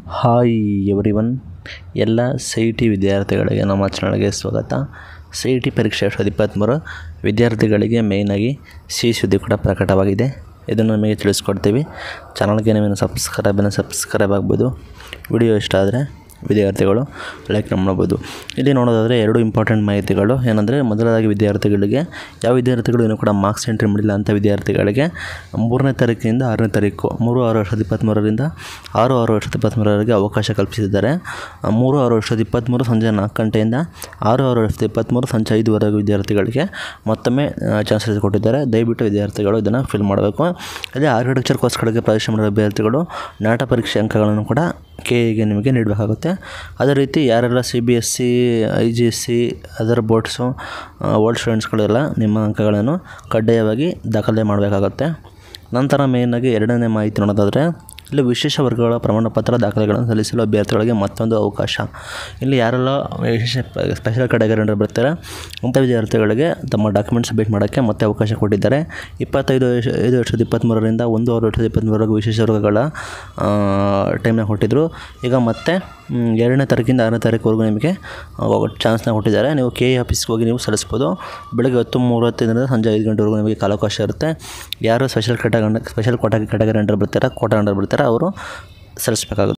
hi everyone ಎಲ್ಲ C E T ವಿದ್ಯಾರ್ಥಿಗಳಿಗೆ ನಮ್ಮ ಚಾನಲ್ಗೆ ಸ್ವಾಗತ ಸಿ ಇ ಟಿ ಪರೀಕ್ಷೆ ಎರಡು ಸಾವಿರದ ಇಪ್ಪತ್ತ್ಮೂರು ವಿದ್ಯಾರ್ಥಿಗಳಿಗೆ ಮೇಯ್ನಾಗಿ ಸಿ ಸುದ್ದಿ ಕೂಡ ಪ್ರಕಟವಾಗಿದೆ ಇದನ್ನು ನಿಮಗೆ ತಿಳಿಸ್ಕೊಡ್ತೀವಿ ಚಾನಲ್ಗೆ ನೀವೇನು ಸಬ್ಸ್ಕ್ರೈಬನ್ನು ಸಬ್ಸ್ಕ್ರೈಬ್ ಆಗ್ಬೋದು ವಿಡಿಯೋ ಇಷ್ಟ ಆದರೆ ವಿದ್ಯಾರ್ಥಿಗಳು ಲೈಕ್ ಮಾಡ್ಬೋದು ಇಲ್ಲಿ ನೋಡೋದಾದರೆ ಎರಡು ಇಂಪಾರ್ಟೆಂಟ್ ಮಾಹಿತಿಗಳು ಏನಂದರೆ ಮೊದಲದಾಗಿ ವಿದ್ಯಾರ್ಥಿಗಳಿಗೆ ಯಾವ ವಿದ್ಯಾರ್ಥಿಗಳು ಇನ್ನೂ ಕೂಡ ಮಾರ್ಕ್ಸ್ ಎಂಟ್ರಿ ಮಾಡಿಲ್ಲ ಅಂಥ ವಿದ್ಯಾರ್ಥಿಗಳಿಗೆ ಮೂರನೇ ತಾರೀಕಿನಿಂದ ಆರನೇ ತಾರೀಕು ಮೂರು ಆರು ವರ್ಷದ ಇಪ್ಪತ್ತ್ಮೂರರಿಂದ ಆರು ಆರು ವರ್ಷದ ಇಪ್ಪತ್ತ್ಮೂರವರೆಗೆ ಅವಕಾಶ ಕಲ್ಪಿಸಿದ್ದಾರೆ ಆ, ಮೂರು ಆರು ವರ್ಷದ ಇಪ್ಪತ್ತ್ಮೂರು ಸಂಜೆ ನಾಲ್ಕು ಗಂಟೆಯಿಂದ ಆರು ಆರು ವರ್ಷದ ಇಪ್ಪತ್ತ್ಮೂರು ಸಂಜೆ ಐದುವರೆಗೆ ವಿದ್ಯಾರ್ಥಿಗಳಿಗೆ ಮತ್ತೊಮ್ಮೆ ಚಾನ್ಸಸ್ ಕೊಟ್ಟಿದ್ದಾರೆ ದಯವಿಟ್ಟು ವಿದ್ಯಾರ್ಥಿಗಳು ಇದನ್ನು ಫಿಲ್ ಮಾಡಬೇಕು ಅದೇ ಆರ್ಕಿಟೆಕ್ಚರ್ ಕೋರ್ಸ್ಗಳಿಗೆ ಪ್ರವೇಶ ಮಾಡಿದ ಅಭ್ಯರ್ಥಿಗಳು ನಾಟ ಪರೀಕ್ಷೆ ಅಂಕಗಳನ್ನು ಕೂಡ ಕೆ ಎಗೆ ನಿಮಗೆ ನೀಡಬೇಕಾಗುತ್ತೆ ಅದೇ ರೀತಿ ಯಾರೆಲ್ಲ C B S C I G S C other boards old ಸ್ಟೂಡೆಂಟ್ಸ್ಗಳೆಲ್ಲ ನಿಮ್ಮ ಅಂಕಗಳನ್ನು ಕಡ್ಡಾಯವಾಗಿ ದಾಖಲೆ ಮಾಡಬೇಕಾಗುತ್ತೆ ನಂತರ ಮೇಯ್ನಾಗಿ ಎರಡನೇ ಮಾಹಿತಿ ನೋಡೋದಾದರೆ ಇಲ್ಲಿ ವಿಶೇಷ ವರ್ಗಗಳ ಪ್ರಮಾಣಪತ್ರ ದಾಖಲೆಗಳನ್ನು ಸಲ್ಲಿಸಲು ಅಭ್ಯರ್ಥಿಗಳಿಗೆ ಮತ್ತೊಂದು ಅವಕಾಶ ಇಲ್ಲಿ ಯಾರೆಲ್ಲ ವಿಶೇಷ ಸ್ಪೆಷಲ್ ಕ್ಯಾಟಗರಿ ಅಂತ ಬರ್ತಾರೆ ಅಂಥ ವಿದ್ಯಾರ್ಥಿಗಳಿಗೆ ತಮ್ಮ ಡಾಕ್ಯುಮೆಂಟ್ ಸಬ್ಮಿಟ್ ಮಾಡೋಕ್ಕೆ ಮತ್ತೆ ಅವಕಾಶ ಕೊಟ್ಟಿದ್ದಾರೆ ಇಪ್ಪತ್ತೈದು ವರ್ಷ ಐದು ವರ್ಷದ ಇಪ್ಪತ್ತ್ಮೂರರಿಂದ ಒಂದು ಆರು ವರ್ಷದ ಇಪ್ಪತ್ತ್ಮೂರವರೆಗೂ ವಿಶೇಷ ವರ್ಗಗಳ ಟೈಮ್ನ ಕೊಟ್ಟಿದ್ದರು ಈಗ ಮತ್ತೆ ಮ್, ಎರಡನೇ ತಾರೀಕಿಂದ ಆರನೇ ತಾರೀಕುವರೆಗೂ ನಿಮಗೆ ಚಾನ್ಸ್ನ ಕೊಟ್ಟಿದ್ದಾರೆ ನೀವು ಕೆ ಎ ಆಫೀಸ್ಗೆ ಹೋಗಿ ನೀವು ಸಲ್ಲಿಸ್ಬೋದು ಬೆಳಗ್ಗೆ ಹತ್ತು ಮೂವತ್ತೈದರಿಂದ ಸಂಜೆ ಐದು ಗಂಟೆವರೆಗೂ ನಿಮಗೆ ಕಾಲಾವಕಾಶ ಇರುತ್ತೆ ಯಾರು special category special quota category under ಬರ್ತಾರೆ ಕೋಟ ಅಂಡರ್ ಬರ್ತಾರೆ ಅವರು ಸಲ್ಲಿಸಬೇಕಾಗುತ್ತೆ